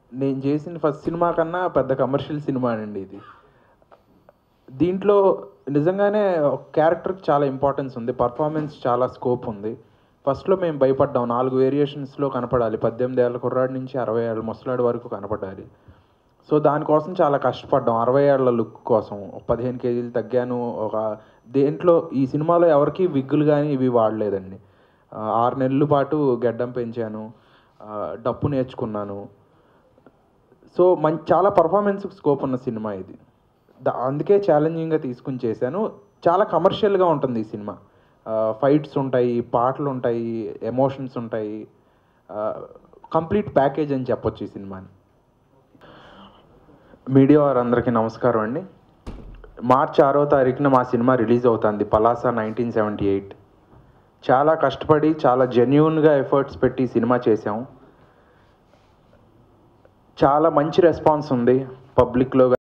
నేను చేసిన first cinema కన్నా పెద్ద కమర్షియల్ సినిమా అండి ఇది దీంట్లో నిజంగానే క్యారెక్టర్కి చాలా ఇంపార్టెన్స్ ఉంది పర్ఫార్మెన్స్ చాలా స్కోప్ ఉంది ఫస్ట్లో మేము భయపడ్డాం నాలుగు వేరియేషన్స్లో కనపడాలి పద్దెనిమిది ఏళ్ళ కుర్రాడి నుంచి అరవై ఏళ్ళ ముసలాడి వరకు కనపడాలి సో దానికోసం చాలా కష్టపడ్డాం అరవై ఏళ్ళ లుక్ కోసం ఒక పదిహేను కేజీలు తగ్గాను ఒక దేంట్లో ఈ సినిమాలో ఎవరికి విగ్గులు కానీ ఇవి వాడలేదండి ఆ, ఆరు నెలల పాటు గెడ్డం పెంచాను ఆ, డప్పు నేర్చుకున్నాను సో మంచి చాలా పర్ఫార్మెన్స్ స్కోప్ ఉన్న సినిమా ఇది దా అందుకే ఛాలెంజింగ్గా తీసుకుని చేశాను చాలా కమర్షియల్గా ఉంటుంది ఈ సినిమా ఫైట్స్ ఉంటాయి పాటలు ఉంటాయి ఎమోషన్స్ ఉంటాయి కంప్లీట్ ప్యాకేజ్ అని చెప్పొచ్చు ఈ సినిమాని మీడియా వారందరికీ నమస్కారం అండి మార్చ్ ఆరో తారీఖున మా సినిమా రిలీజ్ అవుతుంది పలాసా నైన్టీన్ సెవెంటీ ఎయిట్ చాలా కష్టపడి చాలా జెన్యున్గా ఎఫర్ట్స్ పెట్టి ఈ సినిమా చేసాం చాలా మంచి రెస్పాన్స్ ఉంది పబ్లిక్లో